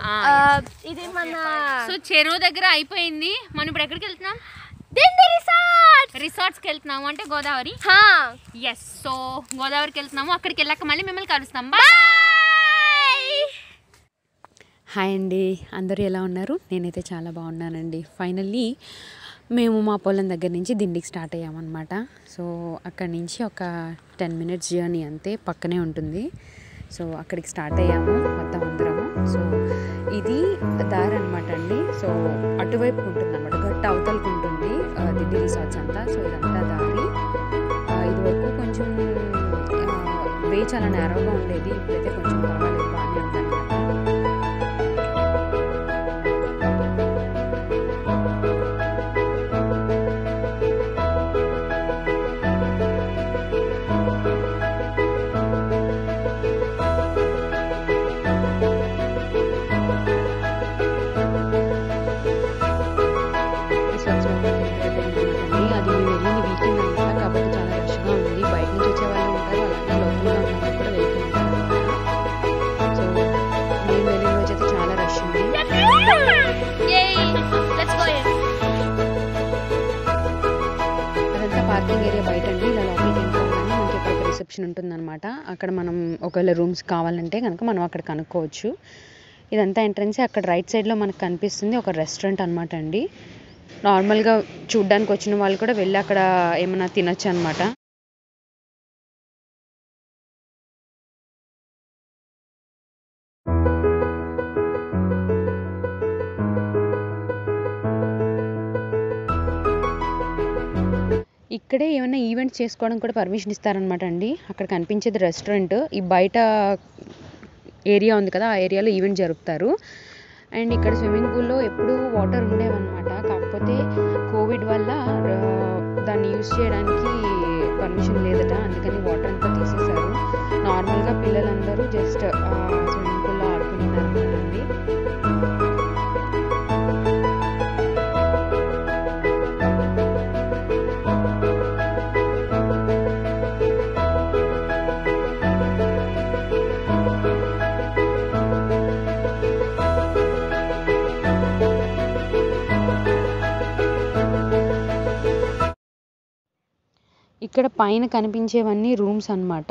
ఆ, ఆ, ఇది మన సో చెరువు దగ్గర అయిపోయింది మనం ఇప్పుడు ఎక్కడికి వెళ్తున్నాం దిండి రిసార్ట్ రిసార్ట్స్కి వెళ్తున్నాము అంటే గోదావరి హా ఎస్ సో గోదావరికి వెళ్తున్నాము అక్కడికి వెళ్ళాక మళ్ళీ మిమ్మల్ని కలుస్తాం బాయ్ హాయ్ అండి అందరూ ఎలా ఉన్నారు నేనైతే చాలా బాగున్నానండి ఫైనల్లీ మేము మా పొలం దగ్గర నుంచి దిండికి స్టార్ట్ అయ్యామన్నమాట సో అక్కడి నుంచి ఒక టెన్ మినిట్స్ జర్నీ అంతే పక్కనే ఉంటుంది సో అక్కడికి స్టార్ట్ అయ్యాము మొత్తం అందరము సో ఇది దారి అనమాట అండి సో అటువైపు ఉంటుంది అనమాట గట్ట అవతలకు ఉంటుంది ఆ, దిండి రిసార్ట్స్ అంతా సో ఇదంతా దారి ఆ, ఇదివరకు కొంచెం వే చాలా నేరోగా ఉండేది ఇప్పుడైతే కొంచెం పర్వాలేదు బాగానే ఉందన్నమాట రిసార్ట్స్ లోపలికి అది మేము వెళ్ళింది వీకెండ్ అనమాట కాబట్టి చాలా రష్గా ఉంది బయట నుంచి వచ్చే వాళ్ళు ఉంటారు అలాగే లోకల్గా ఉన్న వాళ్ళు కూడా వెళ్తూ ఉంటారు అనమాట సో మేము వెళ్ళిన రోజు అయితే చాలా రష్ ఉంది లెట్స్ గో అదంతా పార్కింగ్ ఏరియా బయట అండి ఇలా లోపలికి వెళ్ళిపోగానే మనకి ఇక్కడ ఒక రిసెప్షన్ ఉంటుందన్నమాట అక్కడ మనం ఒకవేళ రూమ్స్ కావాలంటే కనుక మనం అక్కడ కనుక్కోవచ్చు ఇదంతా ఎంట్రన్స్ అక్కడ రైట్ సైడ్లో మనకు కనిపిస్తుంది ఒక రెస్టారెంట్ అనమాట అండి నార్మల్గా చూడ్డానికి వచ్చిన వాళ్ళు కూడా వెళ్ళి అక్కడ ఏమైనా తినొచ్చు అనమాట ఇక్కడే ఏమైనా ఈవెంట్స్ చేసుకోవడం కూడా పర్మిషన్ ఇస్తారనమాట అండి అక్కడ కనిపించేది రెస్టారెంట్ ఈ బయట ఏరియా ఉంది కదా ఆ ఏరియాలో ఈవెంట్ జరుపుతారు అండ్ ఇక్కడ స్విమ్మింగ్ పూల్లో ఎప్పుడూ వాటర్ ఉండేవన్నమాట కాకపోతే కోవిడ్ వల్ల ఆ, దాన్ని యూజ్ చేయడానికి పర్మిషన్ లేదట అందుకని వాటర్ అంతా తీసేశారు నార్మల్గా పిల్లలందరూ జస్ట్ స్విమ్మింగ్ పూల్లో ఆడుకుంటున్నారు అనమాట అండి ఇక్కడ పైన కనిపించేవన్నీ రూమ్స్ అనమాట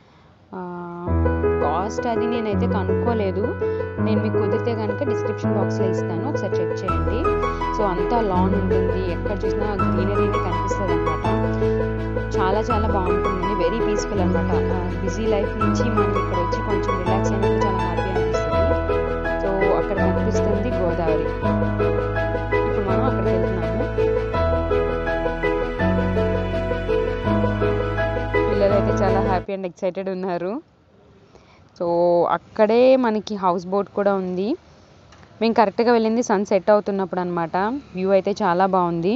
కాస్ట్ అది నేనైతే కనుక్కోలేదు నేను మీకు కుదిరితే కనుక డిస్క్రిప్షన్ బాక్స్లో ఇస్తాను ఒకసారి చెక్ చేయండి సో అంతా లాన్ ఉంటుంది ఎక్కడ చూసినా గ్రీనరీనే కనిపిస్తుంది అనమాట చాలా చాలా బాగుంటుంది వెరీ పీస్ఫుల్ అనమాట బిజీ లైఫ్ నుంచి మనకి ఇక్కడ వచ్చి కొంచెం రిలాక్స్ అయినప్పుడు చాలా హ్యాపీ అనిపిస్తుంది సో అక్కడ కనిపిస్తుంది గోదావరి ఇప్పుడు మనం అక్కడికి వెళ్తున్నాము పిల్లలు అయితే చాలా హ్యాపీ అండ్ ఎక్సైటెడ్ ఉన్నారు సో అక్కడే మనకి హౌస్ బోట్ కూడా ఉంది మేము కరెక్ట్గా వెళ్ళింది సన్ సెట్ అవుతున్నప్పుడు అనమాట వ్యూ అయితే చాలా బాగుంది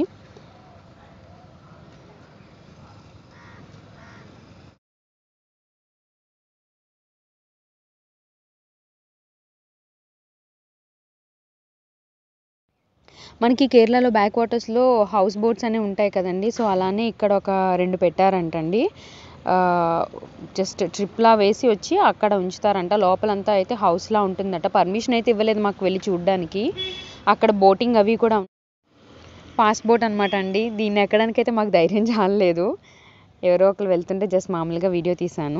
మనకి కేరళలో బ్యాక్ వాటర్స్లో హౌస్ బోట్స్ అనేవి ఉంటాయి కదండి సో అలానే ఇక్కడ ఒక రెండు పెట్టారంటండి జస్ట్ ట్రిప్లా వేసి వచ్చి అక్కడ ఉంచుతారంట లోపలంతా అయితే హౌస్లా ఉంటుందట పర్మిషన్ అయితే ఇవ్వలేదు మాకు వెళ్ళి చూడడానికి అక్కడ బోటింగ్ అవి కూడా పాస్ బోట్ అనమాట అండి దీన్ని ఎక్కడానికి అయితే మాకు ధైర్యం చాలలేదు ఎవరో ఒకరు వెళ్తుంటే జస్ట్ మామూలుగా వీడియో తీశాను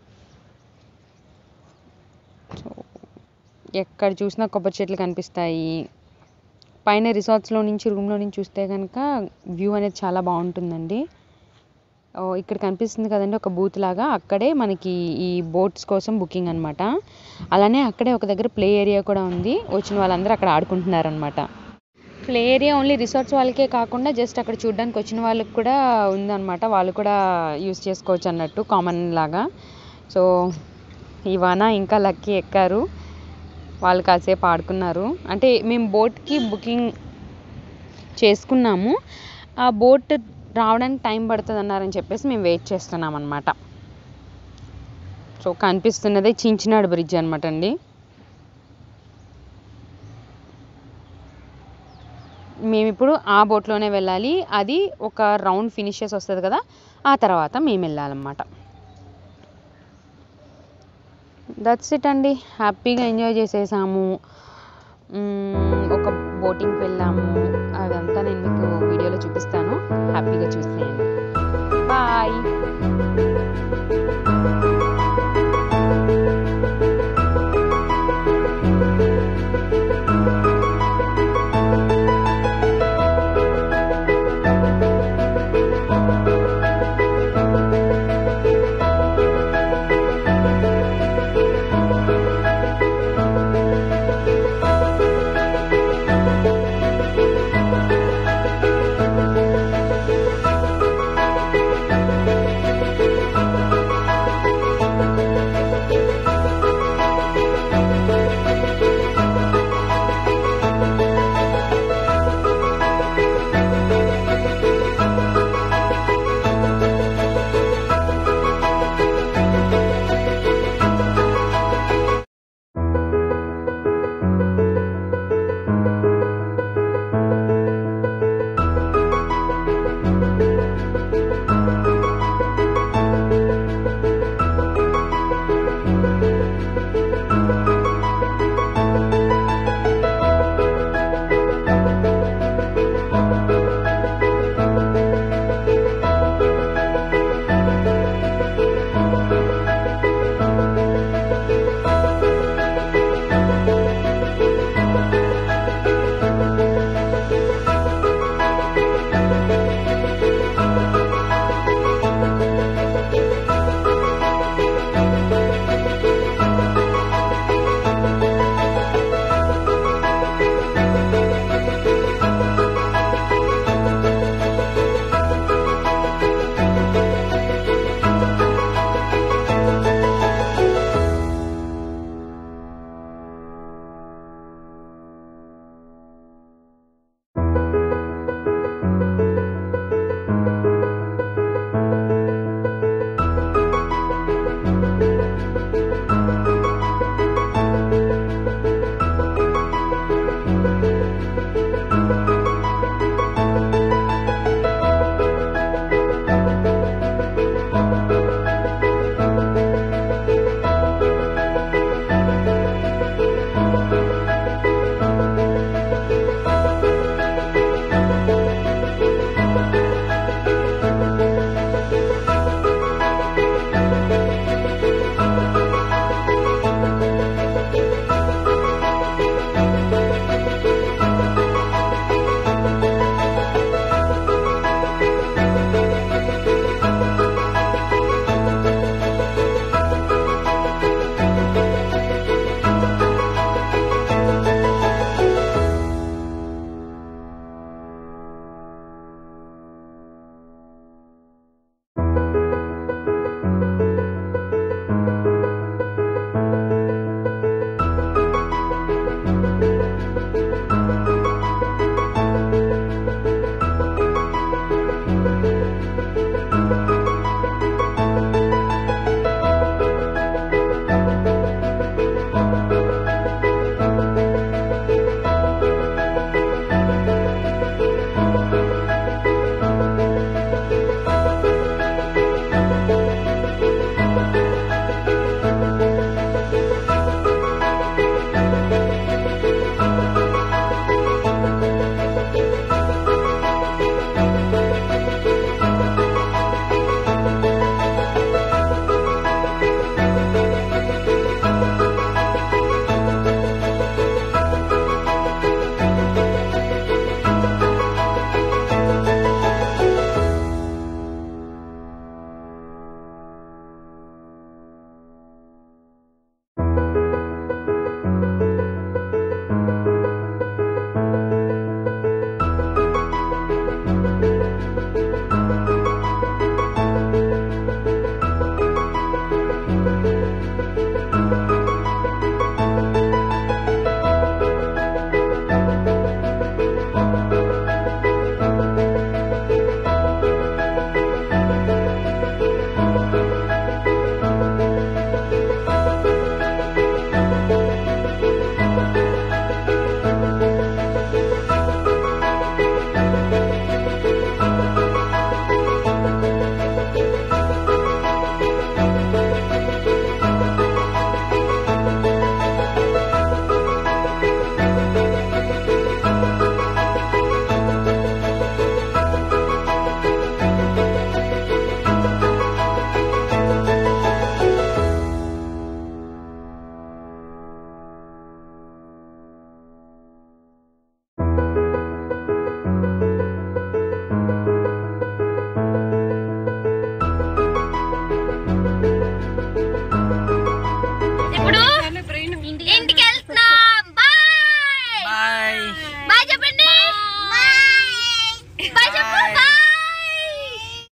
సో ఎక్కడ చూసినా కొబ్బరి చెట్లు కనిపిస్తాయి పైన రిసార్ట్స్లో నుంచి రూమ్లో నుంచి చూస్తే కనుక వ్యూ అనేది చాలా బాగుంటుందండి ఓ, ఇక్కడ కనిపిస్తుంది కదండి ఒక బూత్ లాగా అక్కడే మనకి ఈ బోట్స్ కోసం బుకింగ్ అనమాట అలానే అక్కడే ఒక దగ్గర ప్లే ఏరియా కూడా ఉంది వచ్చిన వాళ్ళందరూ అక్కడ ఆడుకుంటున్నారు అనమాట ప్లే ఏరియా ఓన్లీ రిసార్ట్స్ వాళ్ళకే కాకుండా జస్ట్ అక్కడ చూడడానికి వచ్చిన వాళ్ళకి కూడా ఉందన్నమాట వాళ్ళు కూడా యూస్ చేసుకోవచ్చు అన్నట్టు కామన్ లాగా సో ఇవాన ఇంకా లక్కీ ఎక్కారు వాళ్ళు కాసేపు ఆడుకున్నారు అంటే మేము బోట్కి బుకింగ్ చేసుకున్నాము ఆ బోట్ రావడానికి టైం పడుతుంది అన్నారని చెప్పేసి మేము వెయిట్ చేస్తున్నాం అనమాట సో కనిపిస్తున్నదే చించినాడు బ్రిడ్జ్ అనమాట అండి మేము ఇప్పుడు ఆ బోట్లోనే వెళ్ళాలి అది ఒక రౌండ్ ఫినిష్ చేసి వస్తుంది కదా ఆ తర్వాత మేము వెళ్ళాలన్నమాట దట్స్ ఇట్ అండి హ్యాపీగా ఎంజాయ్ చేసేసాము మ్మ్, ఒక బోటింగ్కి వెళ్ళాము అదంతా నేను మీకు వీడియోలో చూపిస్తాను హ్యాపీగా చూసేయండి బాయ్